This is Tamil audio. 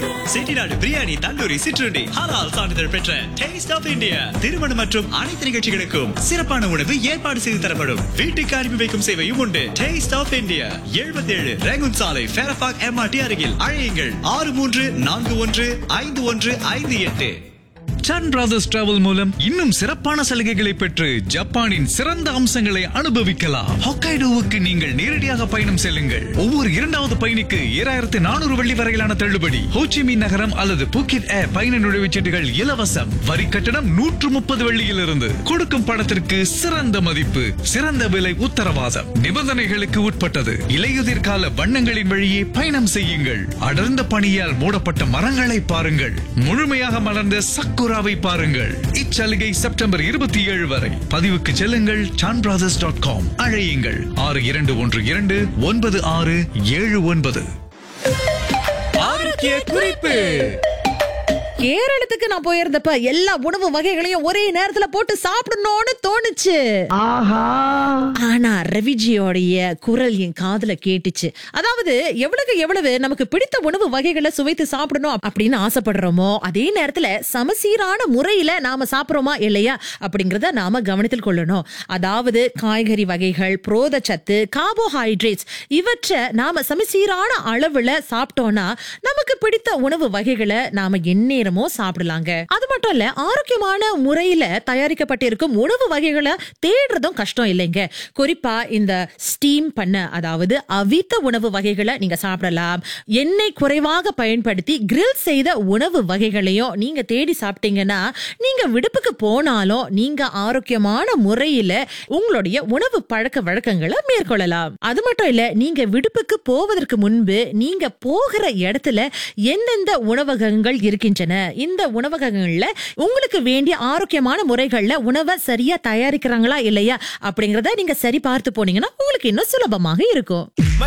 செட்டிநாடு பிரியாணி தந்தூரி சிற்றுண்டி ஹலால் சான்றிதழ் பெற்ற டேஸ்ட் ஆஃப் இந்தியா திருமணம் மற்றும் அனைத்து நிகழ்ச்சிகளுக்கும் சிறப்பான உணவு ஏற்பாடு செய்து தரப்படும் வீட்டுக்கு அனுப்பி வைக்கும் சேவையும் உண்டு டேஸ்ட் ஆஃப் இந்தியா எழுபத்தி ஏழு ரேகுன் சாலை ஃபேரபாக் எம்ஆர்டி அருகில் அழையுங்கள் ஆறு மூன்று நான்கு ஒன்று ஐந்து ஒன்று ஐந்து எட்டு சன் பிரதர்ஸ் டிராவல் மூலம் இன்னும் சிறப்பான சலுகைகளை பெற்று ஜப்பானின் சிறந்த அம்சங்களை அனுபவிக்கலாம் ஹொக்கைடோவுக்கு நீங்கள் நேரடியாக பயணம் செல்லுங்கள் ஒவ்வொரு இரண்டாவது பயணிக்கு ஏழாயிரத்து நானூறு வெள்ளி வரையிலான தள்ளுபடி ஹோச்சிமி நகரம் அல்லது பூக்கிட் ஏர் பயண நுழைவுச்சீட்டுகள் இலவசம் வரி கட்டணம் நூற்று முப்பது வெள்ளியிலிருந்து கொடுக்கும் பணத்திற்கு சிறந்த மதிப்பு சிறந்த விலை உத்தரவாதம் நிபந்தனைகளுக்கு உட்பட்டது இலையுதிர் கால வண்ணங்களின் வழியே பயணம் செய்யுங்கள் அடர்ந்த பனியால் மூடப்பட்ட மரங்களை பாருங்கள் முழுமையாக மலர்ந்த சக்குராவை பாருங்கள் இச்சலுகை செப்டம்பர் இருபத்தி ஏழு வரை பதிவுக்கு செல்லுங்கள் சான் பிரதர்ஸ் டாட் காம் அழையுங்கள் ஆறு இரண்டு ஒன்று இரண்டு ஒன்பது ஆறு ஏழு ஒன்பது ஆரோக்கிய குறிப்பு கேரளத்துக்கு நான் போயிருந்தப்ப எல்லா உணவு வகைகளையும் ஒரே நேரத்துல போட்டு சாப்பிடணும்னு தோணுச்சு ஆனா ரவிஜியோடைய குரல் என் காதுல கேட்டுச்சு அதாவது எவ்வளவு எவ்வளவு நமக்கு பிடித்த உணவு வகைகளை சுவைத்து சாப்பிடணும் அப்படின்னு ஆசைப்படுறோமோ அதே நேரத்துல சமசீரான முறையில நாம சாப்பிடுறோமா இல்லையா அப்படிங்கறத நாம கவனத்தில் கொள்ளணும் அதாவது காய்கறி வகைகள் புரோதச்சத்து கார்போஹைட்ரேட்ஸ் இவற்றை நாம சமசீரான அளவுல சாப்பிட்டோம்னா நமக்கு பிடித்த உணவு வகைகளை நாம எந்நேரமோ சாப்பிடலாங்க அது மட்டும் இல்ல ஆரோக்கியமான முறையில தயாரிக்கப்பட்டிருக்கும் உணவு வகைகளை தேடுறதும் கஷ்டம் இல்லைங்க குறிப்பா இந்த ஸ்டீம் பண்ண அதாவது அவித்த உணவு வகைகளை நீங்க சாப்பிடலாம் எண்ணெய் குறைவாக பயன்படுத்தி கிரில் செய்த உணவு வகைகளையும் நீங்க தேடி சாப்பிட்டீங்கன்னா நீங்க விடுப்புக்கு போனாலும் நீங்க ஆரோக்கியமான முறையில உங்களுடைய உணவு பழக்க வழக்கங்களை மேற்கொள்ளலாம் அது மட்டும் இல்ல நீங்க விடுப்புக்கு போவதற்கு முன்பு நீங்க போகிற இடத்துல எந்தெந்த உணவகங்கள் இருக்கின்றன இந்த உணவகங்கள்ல உங்களுக்கு வேண்டிய ஆரோக்கியமான முறைகள்ல உணவை சரியா தயாரிக்கிறாங்களா இல்லையா அப்படிங்கறத நீங்க சரி பார்த்து போனீங்கன்னா உங்களுக்கு இன்னும் சுலபமாக இருக்கும்